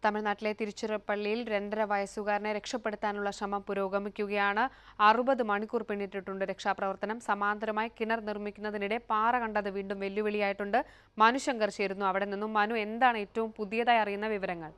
തമിഴ്നാട്ടിലെ തിരുച്ചിറപ്പള്ളിയിൽ രണ്ടര വയസ്സുകാരനെ രക്ഷപ്പെടുത്താനുള്ള ശ്രമം പുരോഗമിക്കുകയാണ് അറുപത് മണിക്കൂർ പിന്നിട്ടിട്ടുണ്ട് രക്ഷാപ്രവർത്തനം സമാന്തരമായി കിണർ നിർമ്മിക്കുന്നതിനിടെ പാറ കണ്ടത് വീണ്ടും വെല്ലുവിളിയായിട്ടുണ്ട് മനു ശങ്കർ ചേരുന്നു അവിടെ നിന്നും മനു എന്താണ് ഏറ്റവും പുതിയതായി അറിയുന്ന വിവരങ്ങൾ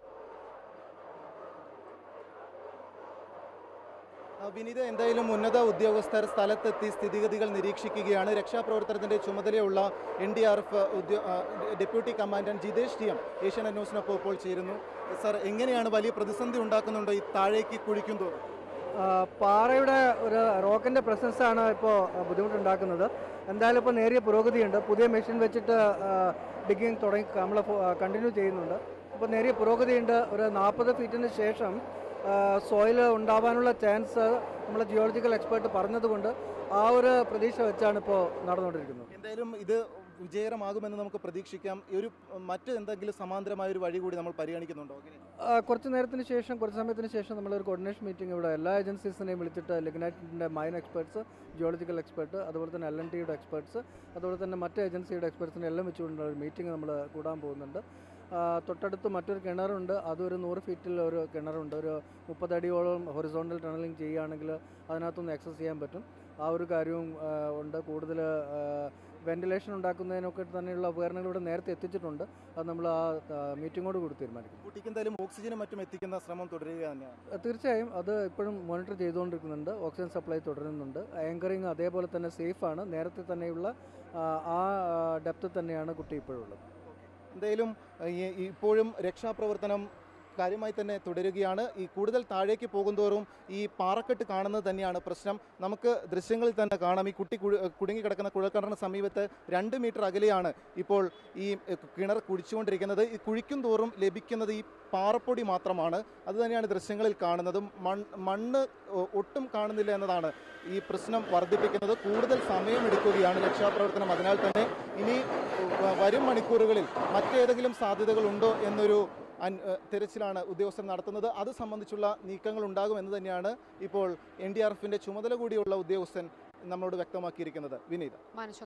ആ, വിനീത എന്തായാലും ഉന്നത ഉദ്യോഗസ്ഥർ സ്ഥലത്തെത്തി സ്ഥിതിഗതികൾ നിരീക്ഷിക്കുകയാണ് രക്ഷാപ്രവർത്തനത്തിന്റെ ചുമതലയുള്ള N D R F deputy commandant Jithesh T M Asianet ന്യൂസിനൊപ്പം ഇപ്പോൾ ചേരുന്നു സർ എങ്ങനെയാണ് വലിയ പ്രതിസന്ധി ഉണ്ടാക്കുന്നുണ്ടോ ഈ താഴേക്ക് കുഴിക്കും തോറും ആ, പാറയുടെ ഒരു റോക്കിൻ്റെ പ്രസൻസ് ആണ് ഇപ്പോൾ ബുദ്ധിമുട്ടുണ്ടാക്കുന്നത് എന്തായാലും ഇപ്പോൾ നേരിയ പുരോഗതിയുണ്ട് പുതിയ മെഷീൻ വെച്ചിട്ട് ഡിഗിങ് തുടങ്ങി നമ്മൾ കണ്ടിന്യൂ ചെയ്യുന്നുണ്ട് ഇപ്പോൾ നേരിയ പുരോഗതിയുണ്ട് ഒരു നാൽപ്പത് ഫീറ്റിന് ശേഷം സോയിൽ ഉണ്ടാവാനുള്ള ചാൻസ് നമ്മളെ ജിയോളജിക്കൽ എക്സ്പേർട്ട് പറഞ്ഞതുകൊണ്ട് ആ ഒരു പ്രതീക്ഷ വെച്ചാണ് ഇപ്പോൾ നടന്നുകൊണ്ടിരിക്കുന്നത് എന്തായാലും ഇത് വിജയകരമാകുമെന്ന് നമുക്ക് പ്രതീക്ഷിക്കാം ഈ ഒരു മറ്റ് എന്തെങ്കിലും സമാന്തരമായ ഒരു വഴി കൂടി നമ്മൾ പരിഗണിക്കുന്നുണ്ടോ അങ്ങനെ ആ, കുറച്ച് നേരത്തിന് ശേഷം കുറച്ച് സമയത്തിന് ശേഷം നമ്മളൊരു കോർഡിനേഷൻ മീറ്റിംഗ് ഇവിടെ എല്ലാ ഏജൻസീസിനെയും വിളിച്ചിട്ട് ലിഗ്നൈറ്റിൻ്റെ മൈൻ എക്സ്പെർട്സ് ജിയോളജിക്കൽ എക്സ്പെർട്ട് അതുപോലെ തന്നെ എൽ എൻ ടിയുടെ എക്സ്പെർട്സ് അതുപോലെ തന്നെ മറ്റ് ഏജൻസിയുടെ എക്സ്പെർട്സിനെ എല്ലാം വെച്ചുകൊണ്ടുള്ള ഒരു മീറ്റിംഗ് നമ്മൾ കൂടാൻ പോകുന്നുണ്ട് ആ, തൊട്ടടുത്ത് മറ്റൊരു കിണറുണ്ട് അതൊരു നൂറ് ഫീറ്റിൽ ഒരു കിണറുണ്ട് ഒരു മുപ്പതടിയോളം ഹൊറിസോണ്ടൽ ടണലിംഗ് ചെയ്യുകയാണെങ്കിൽ അതിനകത്തൊന്ന് ആക്സസ് ചെയ്യാൻ പറ്റും ആ ഒരു കാര്യവും ആ, ഉണ്ട് കൂടുതൽ വെന്റിലേഷൻ ഉണ്ടാക്കുന്നതിനൊക്കെ തന്നെയുള്ള ഉപകരണങ്ങൾ ഇവിടെ നേരത്തെ എത്തിച്ചിട്ടുണ്ട് അത് നമ്മൾ ആ മീറ്റിങ്ങോട് കൂടി തീരുമാനിക്കും കുട്ടിക്ക് എന്തായാലും ഓക്സിജനും മറ്റും എത്തിക്കുന്ന ശ്രമം തുടരുക തന്നെയാണ് അഹ് തീർച്ചയായും അത് ഇപ്പോഴും മോണിറ്റർ ചെയ്തുകൊണ്ടിരിക്കുന്നുണ്ട് ഓക്സിജൻ സപ്ലൈ തുടരുന്നുണ്ട് ആങ്കറിങ് അതേപോലെ തന്നെ സേഫാണ് നേരത്തെ തന്നെയുള്ള ആ, ആ ഡെപ്ത് തന്നെയാണ് കുട്ടി ഇപ്പോഴുള്ളത് എന്തായാലും ഈ- ഈ ഇപ്പോഴും രക്ഷാപ്രവർത്തനം കാര്യമായി തന്നെ തുടരുകയാണ് ഈ കൂടുതൽ താഴേക്ക് പോകുന്തോറും ഈ പാറക്കെട്ട് കാണുന്നത് തന്നെയാണ് പ്രശ്നം നമുക്ക് ദൃശ്യങ്ങളിൽ തന്നെ കാണാം ഈ കുട്ടി കുഴു- കുടുങ്ങിക്കിടക്കുന്ന കുഴൽക്കിണറിന് സമീപത്ത് രണ്ട് മീറ്റർ അകലെയാണ് ഇപ്പോൾ ഈ കിണർ കുഴിച്ചുകൊണ്ടിരിക്കുന്നത് ഈ കുഴിക്കും തോറും ലഭിക്കുന്നത് ഈ പാറപ്പൊടി മാത്രമാണ് അത് തന്നെയാണ് ദൃശ്യങ്ങളിൽ കാണുന്നത് മൺ മണ്ണ് ഒ- ഒട്ടും കാണുന്നില്ല എന്നതാണ് ഈ പ്രശ്നം വർദ്ധിപ്പിക്കുന്നത് കൂടുതൽ സമയമെടുക്കുകയാണ് രക്ഷാപ്രവർത്തനം അതിനാൽ തന്നെ ഇനി വ- വരും മണിക്കൂറുകളിൽ മറ്റേതെങ്കിലും സാധ്യതകളുണ്ടോ എന്നൊരു അൻ- ഏഹ് തിരച്ചിലാണ് ഉദ്യോഗസ്ഥർ നടത്തുന്നത് അത് സംബന്ധിച്ചുള്ള നീക്കങ്ങൾ ഉണ്ടാകും എന്ന് തന്നെയാണ് ഇപ്പോൾ എൻ ഡി ആർ എഫിന്റെ ചുമതല കൂടിയുള്ള ഉദ്യോഗസ്ഥൻ നമ്മളോട് വ്യക്തമാക്കിയിരിക്കുന്നത് വിനീത മനു